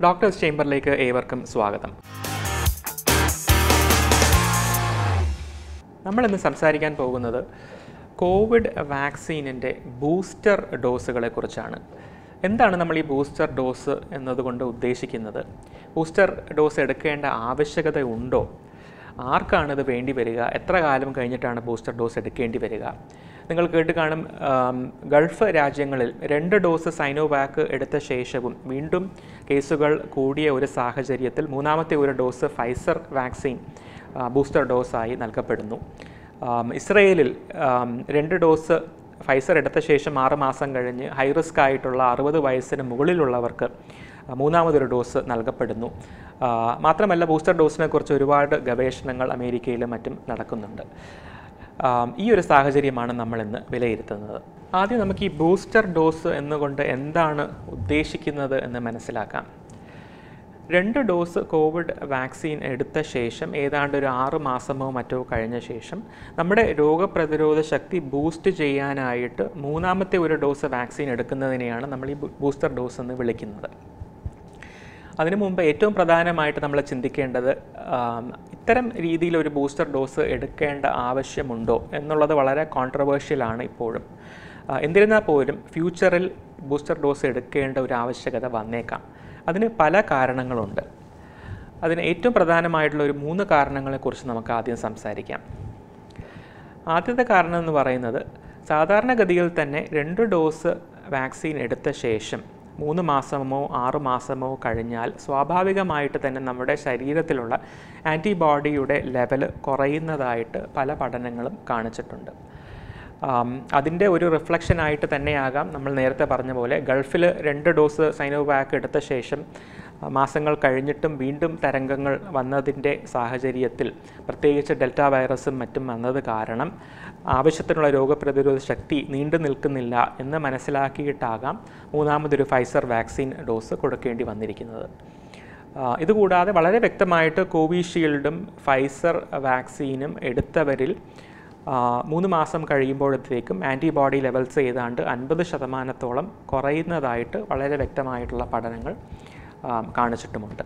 doctors ചേംബറിലേക്ക് ഏവർക്കും സ്വാഗതം നമ്മളിന്ന് സംസാരിക്കാൻ പോകുന്നത് കോവിഡ് വാക്സിനിൻ്റെ ബൂസ്റ്റർ ഡോസുകളെ കുറിച്ചാണ് എന്താണ് നമ്മൾ ഈ ബൂസ്റ്റർ ഡോസ് എന്നതുകൊണ്ട് ഉദ്ദേശിക്കുന്നത് ബൂസ്റ്റർ ഡോസ് എടുക്കേണ്ട ആവശ്യകത ഉണ്ടോ ആർക്കാണ് ഇത് വേണ്ടി വരിക എത്ര കാലം കഴിഞ്ഞിട്ടാണ് ബൂസ്റ്റർ ഡോസ് എടുക്കേണ്ടി വരിക നിങ്ങൾ കേട്ട് കാണും ആം, ഗൾഫ് രാജ്യങ്ങളിൽ രണ്ട് ഡോസ് സൈനോവാക്ക് എടുത്ത ശേഷവും വീണ്ടും കേസുകൾ കൂടിയ ഒരു സാഹചര്യത്തിൽ മൂന്നാമത്തെ ഒരു ഡോസ് ഫൈസർ വാക്സിൻ ആ, ബൂസ്റ്റർ ഡോസായി നൽകപ്പെടുന്നു ആം, ഇസ്രയേലിൽ ആം, രണ്ട് ഡോസ് ഫൈസർ എടുത്ത ശേഷം ആറ് മാസം കഴിഞ്ഞ് ഹൈ റിസ്ക് ആയിട്ടുള്ള അറുപത് വയസ്സിന് മുകളിലുള്ളവർക്ക് ആ, മൂന്നാമതൊരു ഡോസ് നൽകപ്പെടുന്നു ആ, മാത്രമല്ല ബൂസ്റ്റർ ഡോസിനെ കുറിച്ച് ഒരുപാട് ഗവേഷണങ്ങൾ അമേരിക്കയിലും മറ്റും നടക്കുന്നുണ്ട് ആം, ഈ ഒരു സാഹചര്യമാണ് നമ്മൾ ഇന്ന് വിലയിരുത്തുന്നത് ആദ്യം നമുക്ക് ഈ ബൂസ്റ്റർ ഡോസ് എന്നുകൊണ്ട് എന്താണ് ഉദ്ദേശിക്കുന്നത് എന്ന് മനസ്സിലാക്കാം രണ്ട് ഡോസ് കോവിഡ് വാക്സിൻ എടുത്ത ശേഷം ഏതാണ്ട് ഒരു ആറ് മാസമോ മറ്റോ കഴിഞ്ഞ ശേഷം നമ്മുടെ രോഗപ്രതിരോധ ശക്തി ബൂസ്റ്റ് ചെയ്യാനായിട്ട് മൂന്നാമത്തെ ഒരു ഡോസ് വാക്സിൻ എടുക്കുന്നതിനെയാണ് നമ്മൾ ഈ ബൂസ്റ്റർ ഡോസ് എന്ന് വിളിക്കുന്നത് അതിനു മുമ്പ് ഏറ്റവും പ്രധാനമായിട്ട് നമ്മൾ ചിന്തിക്കേണ്ടത് ആം, ഇത്തരം രീതിയിൽ ഒരു ബൂസ്റ്റർ ഡോസ് എടുക്കേണ്ട ആവശ്യമുണ്ടോ എന്നുള്ളത് വളരെ കോൺട്രവേഴ്ഷ്യലാണ് ഇപ്പോഴും ആ, എന്നിരുന്നാൽ പോലും ഫ്യൂച്ചറിൽ ബൂസ്റ്റർ ഡോസ് എടുക്കേണ്ട ഒരു ആവശ്യകത വന്നേക്കാം അതിന് പല കാരണങ്ങളുണ്ട് അതിന് ഏറ്റവും പ്രധാനമായിട്ടുള്ള ഒരു മൂന്ന് കാരണങ്ങളെക്കുറിച്ച് നമുക്ക് ആദ്യം സംസാരിക്കാം ആദ്യത്തെ കാരണം എന്ന് പറയുന്നത് സാധാരണഗതിയിൽ തന്നെ രണ്ട് ഡോസ് വാക്സിൻ എടുത്ത ശേഷം മൂന്ന് മാസമോ ആറ് മാസമോ കഴിഞ്ഞാൽ സ്വാഭാവികമായിട്ട് തന്നെ നമ്മുടെ ശരീരത്തിലുള്ള ആൻറ്റിബോഡിയുടെ ലെവൽ കുറയുന്നതായിട്ട് പല പഠനങ്ങളും കാണിച്ചിട്ടുണ്ട് ആം, അതിൻ്റെ ഒരു റിഫ്ലക്ഷനായിട്ട് തന്നെയാകാം നമ്മൾ നേരത്തെ പറഞ്ഞ പോലെ ഗൾഫിൽ രണ്ട് ഡോസ് സൈനോവാക്ക് എടുത്ത ശേഷം ആ, മാസങ്ങൾ കഴിഞ്ഞിട്ടും വീണ്ടും തരംഗങ്ങൾ വന്നതിൻ്റെ സാഹചര്യത്തിൽ പ്രത്യേകിച്ച് ഡെൽറ്റ വൈറസും മറ്റും വന്നത് കാരണം ആവശ്യത്തിനുള്ള രോഗപ്രതിരോധ ശക്തി നീണ്ടു നിൽക്കുന്നില്ല എന്ന് മനസ്സിലാക്കിയിട്ടാകാം മൂന്നാമതൊരു ഫൈസർ വാക്സിൻ ഡോസ് കൊടുക്കേണ്ടി വന്നിരിക്കുന്നത് ആ, ഇതുകൂടാതെ വളരെ വ്യക്തമായിട്ട് കോവിഷീൽഡും ഫൈസർ വാക്സിനും എടുത്തവരിൽ ആ, മൂന്ന് മാസം കഴിയുമ്പോഴത്തേക്കും ആൻറ്റിബോഡി ലെവൽസ് ഏതാണ്ട് അൻപത് ശതമാനത്തോളം കുറയുന്നതായിട്ട് വളരെ വ്യക്തമായിട്ടുള്ള പഠനങ്ങൾ ആ, കാണിച്ചിട്ടുമുണ്ട്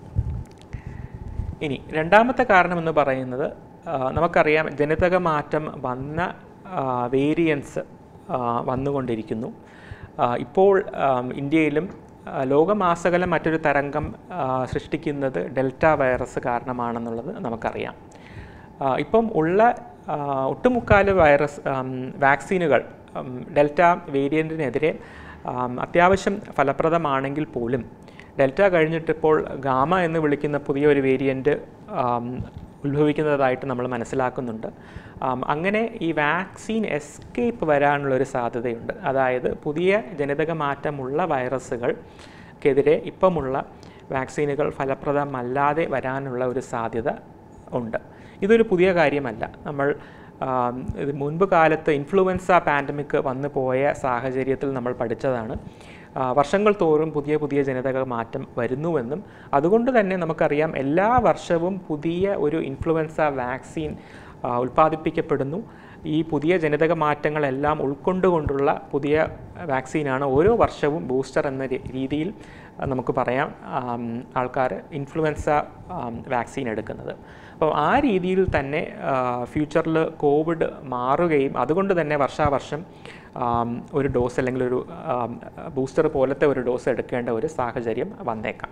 ഇനി രണ്ടാമത്തെ കാരണം എന്ന് പറയുന്നത് ആ, നമുക്കറിയാം ജനിതക മാറ്റം വന്ന വേരിയൻസ് വന്നുകൊണ്ടിരിക്കുന്നു ആ, ഇപ്പോൾ ആം, ഇന്ത്യയിലും ആ, ലോകമാസകലം മറ്റൊരു തരംഗം ആ, സൃഷ്ടിക്കുന്നത് ഡെൽറ്റ വൈറസ് കാരണമാണെന്നുള്ളത് നമുക്കറിയാം ആ, ഇപ്പം ഉള്ള ആ, ഒട്ടുമുക്കാൽ വൈറസ് ആം, വാക്സിനുകൾ ആം, ഡെൽറ്റ വേരിയൻറ്റിനെതിരെ ആം, അത്യാവശ്യം ഫലപ്രദമാണെങ്കിൽ പോലും ഡെൽറ്റ കഴിഞ്ഞിട്ടിപ്പോൾ ഗാമ എന്ന് വിളിക്കുന്ന പുതിയൊരു വേരിയൻറ്റ് ഉത്ഭവിക്കുന്നതായിട്ട് നമ്മൾ മനസ്സിലാക്കുന്നുണ്ട് ആം, അങ്ങനെ ഈ വാക്സിൻ എസ്കേപ്പ് വരാനുള്ളൊരു സാധ്യതയുണ്ട് അതായത് പുതിയ ജനിതക മാറ്റമുള്ള വൈറസുകൾക്കെതിരെ ഇപ്പമുള്ള വാക്സിനുകൾ ഫലപ്രദമല്ലാതെ വരാനുള്ള ഒരു സാധ്യത ഉണ്ട് ഇതൊരു പുതിയ കാര്യമല്ല നമ്മൾ ആം, ഇത് മുൻപ് കാലത്ത് ഇൻഫ്ലുവൻസ പാൻഡമിക് വന്നു പോയ സാഹചര്യത്തിൽ നമ്മൾ പഠിച്ചതാണ് ആ, വർഷങ്ങൾ തോറും പുതിയ പുതിയ ജനിതക മാറ്റം വരുന്നുവെന്നും അതുകൊണ്ട് തന്നെ നമുക്കറിയാം എല്ലാ വർഷവും പുതിയ ഒരു ഇൻഫ്ലുവൻസ വാക്സിൻ ആ, ഉൽപ്പാദിപ്പിക്കപ്പെടുന്നു ഈ പുതിയ ജനിതക മാറ്റങ്ങളെല്ലാം ഉൾക്കൊണ്ടുകൊണ്ടുള്ള പുതിയ വാക്സിനാണ് ഓരോ വർഷവും ബൂസ്റ്റർ എന്ന രീ- രീതിയിൽ ആ, നമുക്ക് പറയാം ആൾക്കാർ ഇൻഫ്ലുവൻസ വാക്സിൻ എടുക്കുന്നത് അപ്പോൾ ആ രീതിയിൽ തന്നെ ഫ്യൂച്ചറിൽ കോവിഡ് മാറുകയും അതുകൊണ്ട് തന്നെ വർഷാവർഷം ആം, ഒരു ഡോസ് അല്ലെങ്കിൽ ഒരു ബൂസ്റ്റർ പോലത്തെ ഒരു ഡോസ് എടുക്കേണ്ട ഒരു സാഹചര്യം വന്നേക്കാം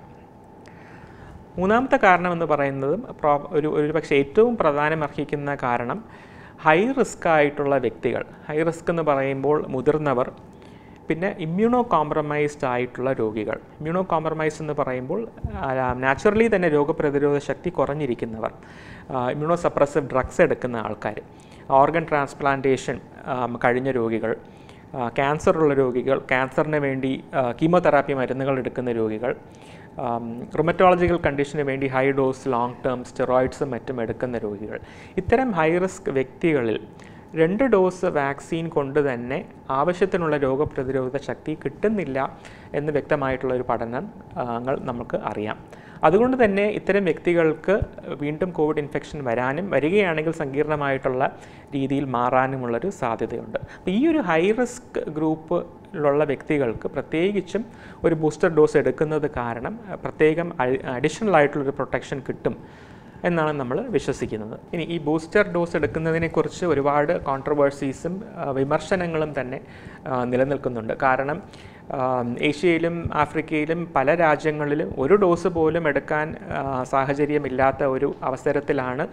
മൂന്നാമത്തെ കാരണം എന്ന് പറയുന്നതും പ്രോ ഒരു ഒരു പക്ഷേ ഏറ്റവും പ്രാധാന്യം അർഹിക്കുന്ന കാരണം ഹൈ റിസ്ക് ആയിട്ടുള്ള വ്യക്തികൾ ഹൈ റിസ്ക് എന്ന് പറയുമ്പോൾ മുതിർന്നവർ പിന്നെ ഇമ്മ്യൂണോ കോംപ്രമൈസ്ഡ് ആയിട്ടുള്ള രോഗികൾ ഇമ്മ്യൂണോ കോംപ്രമൈസ് എന്ന് പറയുമ്പോൾ നാച്ചുറലി തന്നെ രോഗപ്രതിരോധ ശക്തി കുറഞ്ഞിരിക്കുന്നവർ ഇമ്മ്യൂണോ സപ്രസീവ് ഡ്രഗ്സ് എടുക്കുന്ന ആൾക്കാർ ഓർഗൻ ട്രാൻസ്പ്ലാന്റേഷൻ കഴിഞ്ഞ രോഗികൾ ക്യാൻസർ ഉള്ള രോഗികൾ ക്യാൻസറിന് വേണ്ടി കീമോതെറാപ്പി മരുന്നുകൾ എടുക്കുന്ന രോഗികൾ റുമറ്റോളജിക്കൽ കണ്ടീഷന് വേണ്ടി ഹൈ ഡോസ് ലോങ് ടേം സ്റ്റെറോയിഡ്സും മറ്റും എടുക്കുന്ന രോഗികൾ ഇത്തരം ഹൈ റിസ്ക് വ്യക്തികളിൽ രണ്ട് ഡോസ് വാക്സിൻ കൊണ്ട് തന്നെ ആവശ്യത്തിനുള്ള രോഗപ്രതിരോധ ശക്തി കിട്ടുന്നില്ല എന്ന് വ്യക്തമായിട്ടുള്ള ഒരു പഠനങ്ങൾ നമുക്ക് അറിയാം അതുകൊണ്ട് തന്നെ ഇത്തരം വ്യക്തികൾക്ക് വീണ്ടും കോവിഡ് ഇൻഫെക്ഷൻ വരാനും വരികയാണെങ്കിൽ സങ്കീർണമായിട്ടുള്ള രീതിയിൽ മാറാനുമുള്ളൊരു സാധ്യതയുണ്ട് അപ്പോൾ ഈ ഒരു ഹൈ റിസ്ക് ഗ്രൂപ്പിലുള്ള വ്യക്തികൾക്ക് പ്രത്യേകിച്ചും ഒരു ബൂസ്റ്റർ ഡോസ് എടുക്കുന്നത് കാരണം അഹ് പ്രത്യേകം അഡീഷണൽ ആയിട്ടുള്ളൊരു പ്രൊട്ടക്ഷൻ കിട്ടും എന്നാണ് നമ്മൾ വിശ്വസിക്കുന്നത് ഇനി ഈ ബൂസ്റ്റർ ഡോസ് എടുക്കുന്നതിനെക്കുറിച്ച് ഒരുപാട് കോൺട്രവേഴ്സീസും വിമർശനങ്ങളും തന്നെ ആ, നിലനിൽക്കുന്നുണ്ട് കാരണം ആ, ഏഷ്യയിലും ആഫ്രിക്കയിലും പല രാജ്യങ്ങളിലും ഒരു ഡോസ് പോലും എടുക്കാൻ ആ, സാഹചര്യമില്ലാത്ത ഒരു അവസരത്തിലാണ്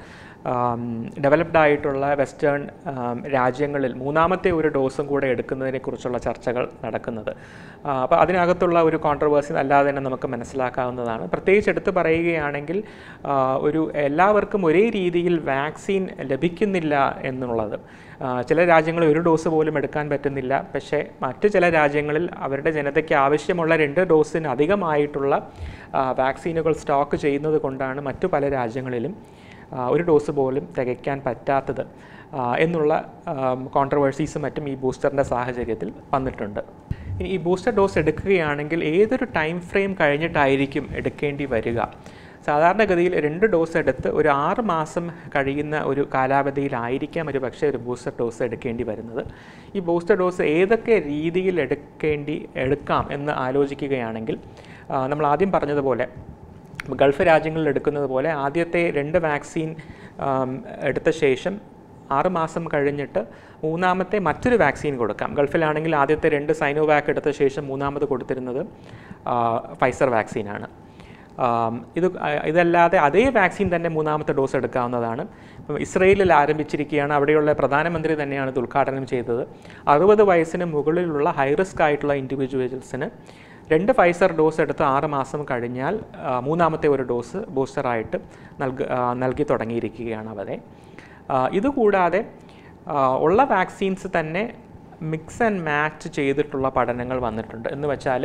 ഡെവലപ്ഡ് ആയിട്ടുള്ള വെസ്റ്റേൺ രാജ്യങ്ങളിൽ മൂന്നാമത്തെ ഒരു ഡോസും കൂടെ എടുക്കുന്നതിനെക്കുറിച്ചുള്ള ചർച്ചകൾ നടക്കുന്നത് അപ്പോൾ അതിനകത്തുള്ള ഒരു കോൺട്രവേഴ്സി അല്ലാതെ തന്നെ നമുക്ക് മനസ്സിലാക്കാവുന്നതാണ് പ്രത്യേകിച്ച് എടുത്തു പറയുകയാണെങ്കിൽ ആ, ഒരു എല്ലാവർക്കും ഒരേ രീതിയിൽ വാക്സിൻ ലഭിക്കുന്നില്ല എന്നുള്ളത് ആ, ചില രാജ്യങ്ങളിൽ ഒരു ഡോസ് പോലും എടുക്കാൻ പറ്റുന്നില്ല പക്ഷേ മറ്റു ചില രാജ്യങ്ങളിൽ അവരുടെ ജനതയ്ക്ക് ആവശ്യമുള്ള രണ്ട് ഡോസിന് അധികമായിട്ടുള്ള ആ, വാക്സിനുകൾ സ്റ്റോക്ക് ചെയ്യുന്നത് കൊണ്ടാണ് മറ്റു പല രാജ്യങ്ങളിലും ആ, ഒരു ഡോസ് പോലും തികയ്ക്കാൻ പറ്റാത്തത് ആ, എന്നുള്ള കോൺട്രവേഴ്സീസും മറ്റും ഈ ബൂസ്റ്ററിൻ്റെ സാഹചര്യത്തിൽ വന്നിട്ടുണ്ട് ഇനി ഈ ബൂസ്റ്റർ ഡോസ് എടുക്കുകയാണെങ്കിൽ ഏതൊരു ടൈം ഫ്രെയിം കഴിഞ്ഞിട്ടായിരിക്കും എടുക്കേണ്ടി വരിക സാധാരണഗതിയിൽ രണ്ട് ഡോസ് എടുത്ത് ഒരു ആറ് മാസം കഴിയുന്ന ഒരു കാലാവധിയിലായിരിക്കാം ഒരു പക്ഷേ ഒരു ബൂസ്റ്റർ ഡോസ് എടുക്കേണ്ടി വരുന്നത് ഈ ബൂസ്റ്റർ ഡോസ് ഏതൊക്കെ രീതിയിൽ എടുക്കേണ്ടി എടുക്കാം എന്ന് ആലോചിക്കുകയാണെങ്കിൽ ആ, നമ്മൾ ആദ്യം പറഞ്ഞതുപോലെ ഗൾഫ് രാജ്യങ്ങളിൽ എടുക്കുന്നത് പോലെ ആദ്യത്തെ രണ്ട് വാക്സിൻ ആം, എടുത്ത ശേഷം ആറ് മാസം കഴിഞ്ഞിട്ട് മൂന്നാമത്തെ മറ്റൊരു വാക്സിൻ കൊടുക്കാം ഗൾഫിലാണെങ്കിൽ ആദ്യത്തെ രണ്ട് സൈനോവാക്ക് എടുത്ത ശേഷം മൂന്നാമത് കൊടുത്തിരുന്നത് ആ, ഫൈസർ വാക്സിനാണ് ആം, ഇത് അ- ഇതല്ലാതെ അതേ വാക്സിൻ തന്നെ മൂന്നാമത്തെ ഡോസ് എടുക്കാവുന്നതാണ് ഇപ്പം ഇസ്രയേലിൽ ആരംഭിച്ചിരിക്കുകയാണ് അവിടെയുള്ള പ്രധാനമന്ത്രി തന്നെയാണ് ഇത് ഉദ്ഘാടനം ചെയ്തത് അറുപത് വയസ്സിന് മുകളിലുള്ള ഹൈ റിസ്ക് ആയിട്ടുള്ള ഇൻഡിവിജ്വൽസിന് രണ്ട് ഫൈസർ ഡോസ് എടുത്ത് ആറ് മാസം കഴിഞ്ഞാൽ ആ, മൂന്നാമത്തെ ഒരു ഡോസ് ബൂസ്റ്ററായിട്ട് നൽക ആ, നൽകി തുടങ്ങിയിരിക്കുകയാണ് അവരെ ആ, ഇതുകൂടാതെ ആ, ഉള്ള വാക്സിൻസ് തന്നെ മിക്സ് ആൻഡ് മാച്ച് ചെയ്തിട്ടുള്ള പഠനങ്ങൾ വന്നിട്ടുണ്ട് എന്ന് വെച്ചാൽ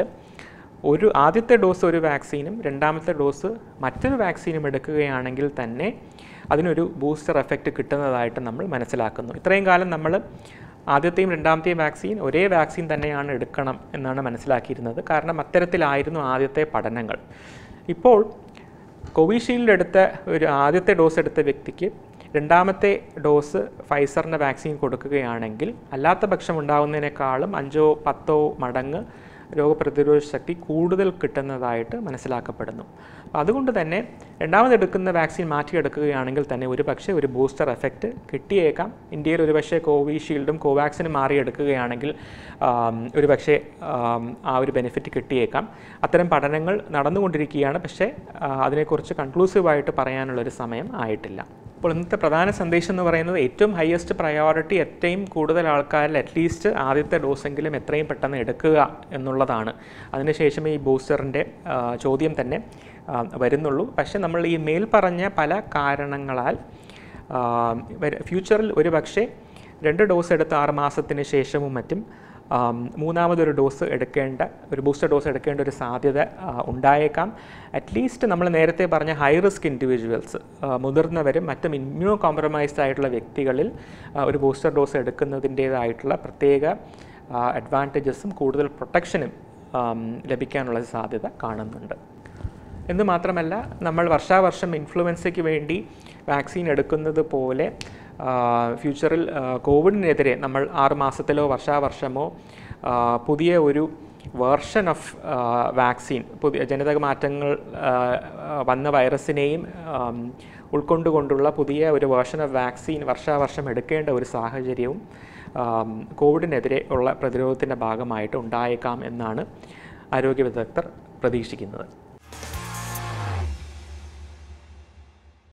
ഒരു ആദ്യത്തെ ഡോസ് ഒരു വാക്സിനും രണ്ടാമത്തെ ഡോസ് മറ്റൊരു വാക്സിനും എടുക്കുകയാണെങ്കിൽ തന്നെ അതിനൊരു ബൂസ്റ്റർ എഫക്റ്റ് കിട്ടുന്നതായിട്ട് നമ്മൾ മനസ്സിലാക്കുന്നു ഇത്രയും കാലം നമ്മൾ ആദ്യത്തെയും രണ്ടാമത്തെയും വാക്സിൻ ഒരേ വാക്സിൻ തന്നെയാണ് എടുക്കണം എന്നാണ് മനസ്സിലാക്കിയിരുന്നത് കാരണം അത്തരത്തിലായിരുന്നു ആദ്യത്തെ പഠനങ്ങൾ ഇപ്പോൾ കോവിഷീൽഡ് എടുത്ത ഒരു ആദ്യത്തെ ഡോസ് എടുത്ത വ്യക്തിക്ക് രണ്ടാമത്തെ ഡോസ് ഫൈസറിൻ്റെ വാക്സിൻ കൊടുക്കുകയാണെങ്കിൽ അല്ലാത്ത പക്ഷം ഉണ്ടാകുന്നതിനേക്കാളും അഞ്ചോ പത്തോ മടങ്ങ് രോഗപ്രതിരോധ ശക്തി കൂടുതൽ കിട്ടുന്നതായിട്ട് മനസ്സിലാക്കപ്പെടുന്നു അപ്പോൾ അതുകൊണ്ട് തന്നെ രണ്ടാമതെടുക്കുന്ന വാക്സിൻ മാറ്റിയെടുക്കുകയാണെങ്കിൽ തന്നെ ഒരു പക്ഷേ ഒരു ബൂസ്റ്റർ എഫക്റ്റ് കിട്ടിയേക്കാം ഇന്ത്യയിൽ ഒരു പക്ഷേ കോവിഷീൽഡും കോവാക്സിനും മാറിയെടുക്കുകയാണെങ്കിൽ ആം, ഒരു പക്ഷേ ആം, ആ ഒരു ബെനിഫിറ്റ് കിട്ടിയേക്കാം അത്തരം പഠനങ്ങൾ നടന്നുകൊണ്ടിരിക്കുകയാണ് പക്ഷേ ആ, അതിനെക്കുറിച്ച് കൺക്ലൂസീവായിട്ട് പറയാനുള്ളൊരു സമയം ആയിട്ടില്ല അപ്പോൾ ഇന്നത്തെ പ്രധാന സന്ദേശം എന്ന് പറയുന്നത് ഏറ്റവും ഹയസ്റ്റ് പ്രയോറിറ്റി ഏറ്റവും കൂടുതൽ ആൾക്കാരിൽ അറ്റ്ലീസ്റ്റ് ആദ്യത്തെ ഡോസെങ്കിലും എത്രയും പെട്ടെന്ന് എടുക്കുക എന്നുള്ളതാണ് അതിനുശേഷമേ ഈ ബൂസ്റ്ററിൻ്റെ ചോദ്യം തന്നെ ആ, വരുന്നുള്ളൂ പക്ഷേ നമ്മൾ ഈ മേൽ പറഞ്ഞ പല കാരണങ്ങളാൽ ആ, വര- ഫ്യൂച്ചറിൽ ഒരു പക്ഷേ രണ്ട് ഡോസ് എടുത്ത് ആറ് മാസത്തിന് ശേഷവും മറ്റും ആം, മൂന്നാമതൊരു ഡോസ് എടുക്കേണ്ട ഒരു ബൂസ്റ്റർ ഡോസ് എടുക്കേണ്ട ഒരു സാധ്യത ആ, ഉണ്ടായേക്കാം അറ്റ്ലീസ്റ്റ് നമ്മൾ നേരത്തെ പറഞ്ഞ ഹൈ റിസ്ക് ഇൻഡിവിജ്വൽസ് മുതിർന്നവരും മറ്റും ഇമ്മ്യൂണോ കോംപ്രമൈസ്ഡ് ആയിട്ടുള്ള വ്യക്തികളിൽ ആ, ഒരു ബൂസ്റ്റർ ഡോസ് എടുക്കുന്നതിൻ്റേതായിട്ടുള്ള പ്രത്യേക അഡ്വാൻറ്റേജസും കൂടുതൽ പ്രൊട്ടക്ഷനും ആം, ലഭിക്കാനുള്ള സാധ്യത കാണുന്നുണ്ട് എന്ന് മാത്രമല്ല നമ്മൾ വർഷാവർഷം ഇൻഫ്ലുവൻസയ്ക്ക് വേണ്ടി വാക്സിൻ എടുക്കുന്നത് പോലെ ആ, ഫ്യൂച്ചറിൽ ആ, കോവിഡിനെതിരെ നമ്മൾ ആറ് മാസത്തിലോ വർഷാവർഷമോ ആ, പുതിയ ഒരു വേർഷൻ ഓഫ് വാക്സിൻ പുതിയ ജനിതക മാറ്റങ്ങൾ ആ, ആ, വന്ന വൈറസിനെയും ആം, ഉൾക്കൊണ്ടുകൊണ്ടുള്ള പുതിയ ഒരു വേർഷൻ ഓഫ് വാക്സിൻ വർഷാവർഷം എടുക്കേണ്ട ഒരു സാഹചര്യവും ആം, കോവിഡിനെതിരെ ഉള്ള പ്രതിരോധത്തിൻ്റെ ഭാഗമായിട്ട് ഉണ്ടായേക്കാം എന്നാണ് ആരോഗ്യ വിദഗ്ധർ പ്രതീക്ഷിക്കുന്നത്